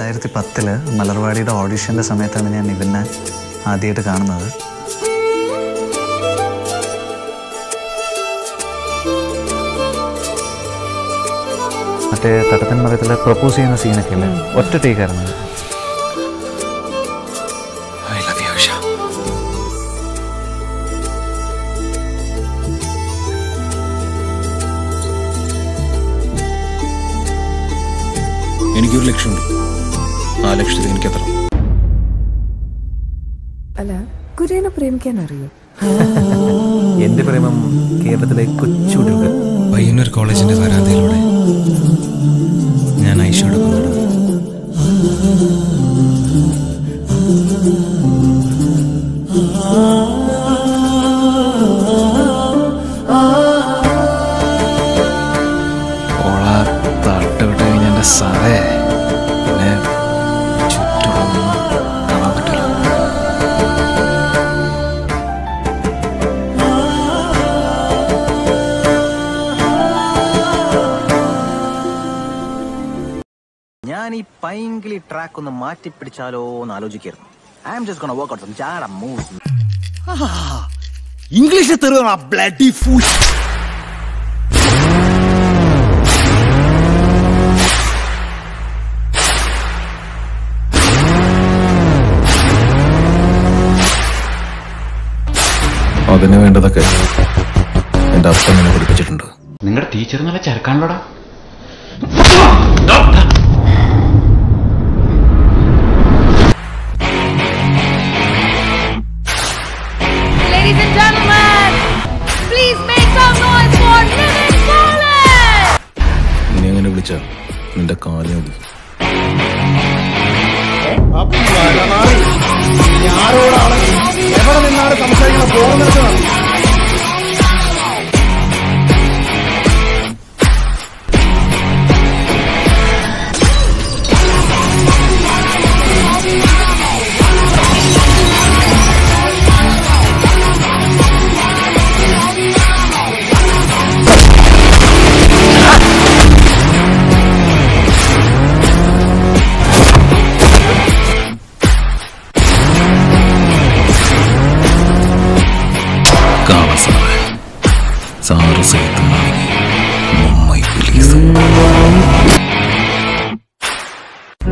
രണ്ടായിരത്തി പത്തില് മലർവാടിയുടെ ഓഡിഷൻ്റെ സമയത്താണ് ഞാൻ ഇവനെ ആദ്യമായിട്ട് കാണുന്നത് മറ്റേ തട്ടത്തൻ മതത്തിൽ പ്രപ്പോസ് ചെയ്യുന്ന സീനൊക്കെ അല്ലേ ഒറ്റ ടേക്കായിരുന്നു ഐ ലവ് യു ഉഷ എനിക്കൊരു ലക്ഷ്യമുണ്ട് ആ ലക്ഷ്യത്തിൽ എനിക്ക് എത്തണം അല്ല കുര്യനെ പ്രേമിക്കാൻ അറിയോ എന്റെ പ്രേമം കേരളത്തിലെ കൊച്ചുകുട്ടികൾക്ക് പയ്യന്നൂർ കോളേജിന്റെ വരാന്തയിലൂടെ ഞാൻ ഐഷയോടൊപ്പം നടന്നു ഓള തട്ടുവിട്ട് കഴിഞ്ഞ എൻ്റെ സാറേ പിന്നെ ചുറ്റുമൊന്നും കാണാൻ പറ്റില്ല ഞാൻ ഈ പൈങ്കിളി ട്രാക്ക് ഒന്ന് മാറ്റി പിടിച്ചാലോ എന്ന് ആലോചിക്കായിരുന്നു I'm just gonna work out some ജാഡ മൂവ്സ് ഇംഗ്ലീഷിൽ തെരുവാ ബ്ലഡി ഫൂഷ് അതിന് വേണ്ടതൊക്കെ എൻ്റെ അപ്പൻ എന്നെ പഠിപ്പിച്ചിട്ടുണ്ട് നിങ്ങളുടെ ടീച്ചർ നല്ല ചരക്കാണല്ലോടാ Ladies and gentlemen, please make some noise for Nitin Collins! ഇനി അങ്ങനെ വിളിച്ച നിന്റെ കാലം മതി ആരോടാണ് എവിടെ നിന്നാണ് സംസാരിക്കുന്നത്